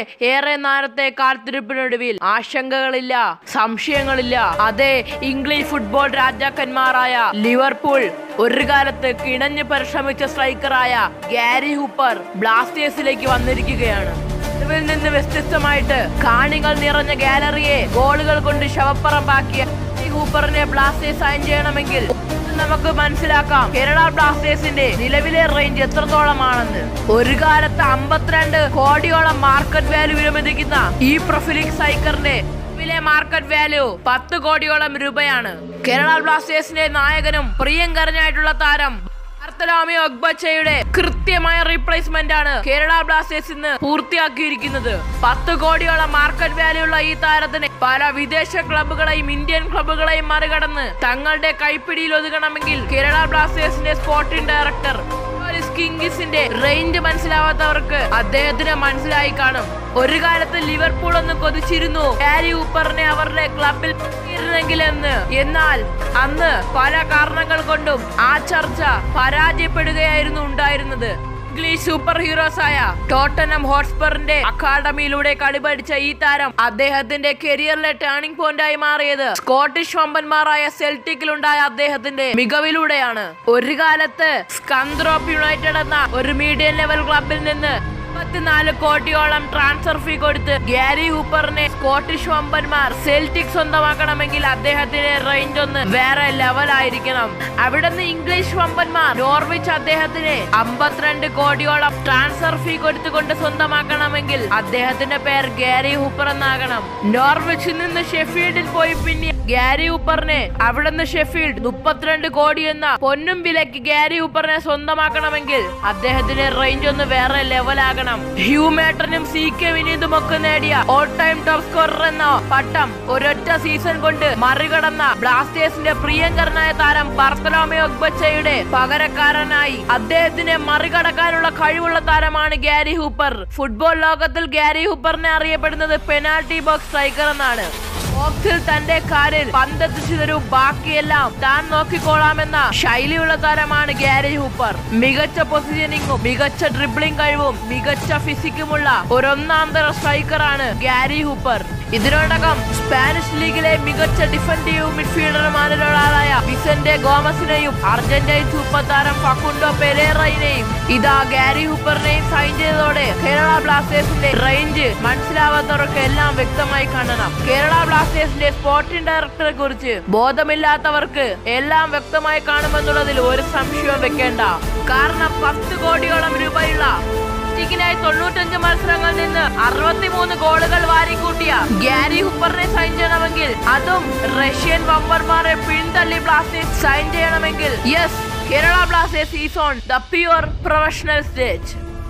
ഏറെ നേരത്തെ കാത്തിരിപ്പിനൊടുവിൽ ആശങ്കകളില്ല സംശയങ്ങളില്ല അതെ ഇംഗ്ലീഷ് ഫുട്ബോൾ രാജാക്കന്മാരായ ലിവർപൂൾ ഒരു കാലത്ത് കിണഞ്ഞു പരിശ്രമിച്ച സ്ട്രൈക്കറായ ഗാരി ഹൂപ്പർ ബ്ലാസ്റ്റേഴ്സിലേക്ക് വന്നിരിക്കുകയാണ് ഇതിൽ നിന്ന് വ്യത്യസ്തമായിട്ട് കാണികൾ നിറഞ്ഞ ഗാലറിയെ ഗോളുകൾ കൊണ്ട് ശവപ്പറമ്പാക്കിയ ഗാരി ഹൂപ്പറിനെ ബ്ലാസ്റ്റേഴ്സ് സൈൻ ചെയ്യണമെങ്കിൽ നമുക്ക് മനസ്സിലാക്കാം കേരള ബ്ലാസ്റ്റേഴ്സിന്റെ നിലവിലെ റേഞ്ച് എത്രത്തോളമാണെന്ന് ഒരു കാലത്ത് അമ്പത്തിരണ്ട് കോടിയോളം മാർക്കറ്റ് വാല്യൂ വിലമതിക്കുന്ന ഈ പ്രൊഫിലിക് സൈക്കറിന്റെ നിലവിലെ മാർക്കറ്റ് വാല്യൂ പത്ത് കോടിയോളം രൂപയാണ് കേരള ബ്ലാസ്റ്റേഴ്സിന്റെ നായകനും പ്രിയങ്കരനായിട്ടുള്ള താരം ബാർത്തലോമിയോ ഒഗ്ബച്ചയുടെ കൃത്യമായ റീപ്ലേസ്മെന്റ് ആണ് കേരള ബ്ലാസ്റ്റേഴ്സ് ഇന്ന് പൂർത്തിയാക്കിയിരിക്കുന്നത് പത്ത് കോടിയോളം മാർക്കറ്റ് വാല്യൂ ഉള്ള ഈ താരത്തിന് പല വിദേശ ക്ലബ്ബുകളെയും ഇന്ത്യൻ ക്ലബ്ബുകളെയും മറികടന്ന് തങ്ങളുടെ കൈപ്പിടിയിൽ ഒതുങ്ങണമെങ്കിൽ കേരള ബ്ലാസ്റ്റേഴ്സിന്റെ സ്പോർട്ടിംഗ് ഡയറക്ടർ ലോറിസ് കിങ്കിസിന്റെ റേഞ്ച് മനസ്സിലാവാത്തവർക്ക് അദ്ദേഹത്തിന് മനസ്സിലായി കാണും ഒരു കാലത്ത് ലിവർപൂൾ ഒന്ന് കൊതിച്ചിരുന്നു ഹാരി ഊപ്പറിനെ അവരുടെ ക്ലബിൽ ഇരുന്നെങ്കിലെന്ന് എന്നാൽ അന്ന് പല കാരണങ്ങൾ കൊണ്ടും ആ ചർച്ച പരാജയപ്പെടുകയായിരുന്നു ഉണ്ടായിരുന്നത് ഇംഗ്ലീഷ് സൂപ്പർ ഹീറോസ് ആയ ടോട്ടനം ഹോട്ട്സ്പറിന്റെ അക്കാഡമിയിലൂടെ കളിപഠിച്ച ഈ താരം അദ്ദേഹത്തിന്റെ കരിയറിലെ ടേണിംഗ് പോയിന്റായി മാറിയത് സ്കോട്ടിഷ് വമ്പന്മാരായ സെൽറ്റിക്കിലുണ്ടായ അദ്ദേഹത്തിന്റെ മികവിലൂടെയാണ് ഒരു കാലത്ത് സ്കന്ദ്രോപ്പ് യുണൈറ്റഡ് എന്ന ഒരു മീഡിയം ലെവൽ ക്ലബിൽ നിന്ന് മുപ്പത്തിനാല് കോടിയോളം ട്രാൻസ്ഫർ ഫീ കൊടുത്ത് ഗ്യാരി ഹൂപ്പറിനെ സ്കോട്ടിഷ് വമ്പന്മാർ സെൽറ്റിക് സ്വന്തമാക്കണമെങ്കിൽ അദ്ദേഹത്തിന്റെ റേഞ്ച് ഒന്ന് വേറെ ലെവലായിരിക്കണം അവിടുന്ന് ഇംഗ്ലീഷ് വമ്പന്മാർ നോർവിച്ച് അദ്ദേഹത്തിന് അമ്പത്തിരണ്ട് കോടിയോളം ട്രാൻസ്ഫർ ഫീ കൊടുത്തുകൊണ്ട് സ്വന്തമാക്കണമെങ്കിൽ അദ്ദേഹത്തിന്റെ പേര് ഗ്യാരി ഹൂപ്പർ എന്നാകണം നോർവിച്ചിൽ നിന്ന് ഷെഫീൽഡിൽ പോയി പിന്നെ ഗ്യാരി ഹൂപ്പറിനെ അവിടുന്ന് ഷെഫീൽഡ് മുപ്പത്തിരണ്ട് കോടി എന്ന പൊന്നും വിലക്ക് ഗ്യാരി ഹൂപ്പറിനെ സ്വന്തമാക്കണമെങ്കിൽ അദ്ദേഹത്തിന്റെ റേഞ്ച് ഒന്ന് വേറെ ലെവലാകണം ഹ്യൂമേട്ടനും സി കെ വിനീതും ഒക്കെ നേടിയ ഓൾ ടൈം ടോപ്പ് സ്കോറർ എന്ന പട്ടം ഒരൊറ്റ സീസൺ കൊണ്ട് മറികടന്ന ബ്ലാസ്റ്റേഴ്സിന്റെ പ്രിയങ്കരനായ താരം ബർത്തലോമയോ ഒഗ്ബച്ചയുടെ പകരക്കാരനായി അദ്ദേഹത്തിനെ മറികടക്കാനുള്ള കഴിവുള്ള താരമാണ് ഗ്യാരി ഹൂപ്പർ ഫുട്ബോൾ ലോകത്തിൽ ഗ്യാരി ഹൂപ്പറിനെ അറിയപ്പെടുന്നത് പെനാൽറ്റി ബോക്സ് സ്ട്രൈക്കർ എന്നാണ് ബോക്സിൽ തന്റെ കാലിൽ പന്തെത്തിച്ചു തരൂ ബാക്കിയെല്ലാം താൻ നോക്കിക്കോളാമെന്ന ശൈലിയുള്ള താരമാണ് ഗ്യാരി ഹൂപ്പർ മികച്ച പൊസിഷനിങ്ങും മികച്ച ഡ്രിബ്ലിംഗ് കഴിവും മികച്ച ഫിസിക്കുമുള്ള ഒരൊന്നാന്തര സ്ട്രൈക്കറാണ് ഗ്യാരി ഹൂപ്പർ ഇതിനോടകം സ്പാനിഷ് ലീഗിലെ മികച്ച ഡിഫൻഡീവ് മിഡ്ഫീൽഡർമാരിലൊരാളായ വിസന്റെ ഗോമസിനെയും അർജന്റൈൻ സൂപ്പർ താരം ഫക്കുണ്ടോ പെരേറയിനെയും ഇതാ ഗ്യാരി ഹൂപ്പറിനെയും സൈൻ ചെയ്തതോടെ കേരള ബ്ലാസ്റ്റേഴ്സിന്റെ റേഞ്ച് മനസ്സിലാവാത്തവർക്ക് എല്ലാം വ്യക്തമായി കാണണം കേരള ബ്ലാസ്റ്റേഴ്സിന്റെ സ്പോർട്ടിംഗ് ഡയറക്ടറെ കുറിച്ച് ബോധമില്ലാത്തവർക്ക് എല്ലാം വ്യക്തമായി കാണുമെന്നുള്ളതിൽ ഒരു സംശയവും വെക്കേണ്ട കാരണം പത്ത് കോടിയോളം രൂപയുള്ള ലീഗിനായി തൊണ്ണൂറ്റഞ്ച് മത്സരങ്ങളിൽ നിന്ന് അറുപത്തിമൂന്ന് ഗോളുകൾ വാരിക്കൂട്ടിയ ഗ്യാരി ഹുപ്പറിനെ സൈൻ ചെയ്യണമെങ്കിൽ അതും റഷ്യൻ വമ്പർമാരെ പിന്തള്ളി ബ്ലാസ്റ്റേഴ്സ് സൈൻ ചെയ്യണമെങ്കിൽ yes Kerala Blasters is on the pure professional stage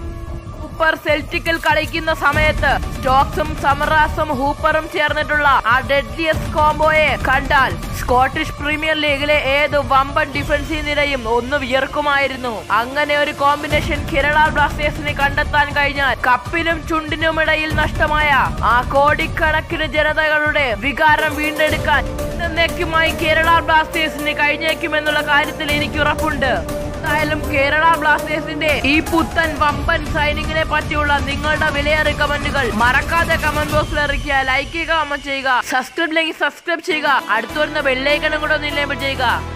Hooper സെൽറ്റിക്കിൽ കളിക്കുന്ന സമയത്ത് സ്റ്റോക്സും സമറാസും ഹൂപ്പറും ചേർന്നിട്ടുള്ള ആ ഡെഡ്ലിയസ് കോംബോയെ കണ്ടാൽ സ്കോട്ടിഷ് പ്രീമിയർ ലീഗിലെ ഏത് വമ്പൻ ഡിഫൻസീവ് നിരയും ഒന്ന് വിയർക്കുമായിരുന്നു അങ്ങനെ ഒരു കോമ്പിനേഷൻ കേരള ബ്ലാസ്റ്റേഴ്സിന് കണ്ടെത്താൻ കഴിഞ്ഞാൽ കപ്പിനും ചുണ്ടിനുമിടയിൽ നഷ്ടമായ ആ കോടിക്കണക്കിന് ജനതകളുടെ വികാരം വീണ്ടെടുക്കാൻ എന്നേക്കുമായി കേരള ബ്ലാസ്റ്റേഴ്സിന് കഴിഞ്ഞേക്കുമെന്നുള്ള കാര്യത്തിൽ എനിക്ക് ഉറപ്പുണ്ട് എന്തായാലും കേരള ബ്ലാസ്റ്റേഴ്സിന്റെ ഈ പുത്തൻ വമ്പൻ സൈനിങ്ങിനെ പറ്റിയുള്ള നിങ്ങളുടെ വിലയേറിയ കമന്റുകൾ മറക്കാതെ കമന്റ് ബോക്സിൽ അറിയിക്കുക ലൈക്ക് ചെയ്യുക കമന്റ് ചെയ്യുക സബ്സ്ക്രൈബ് അല്ലെങ്കിൽ സബ്സ്ക്രൈബ് ചെയ്യുക അടുത്തു വരുന്ന ബെല്ലൈക്കണും കൂടെ ഒന്ന് ഇല്ലേബിൾ ചെയ്യുക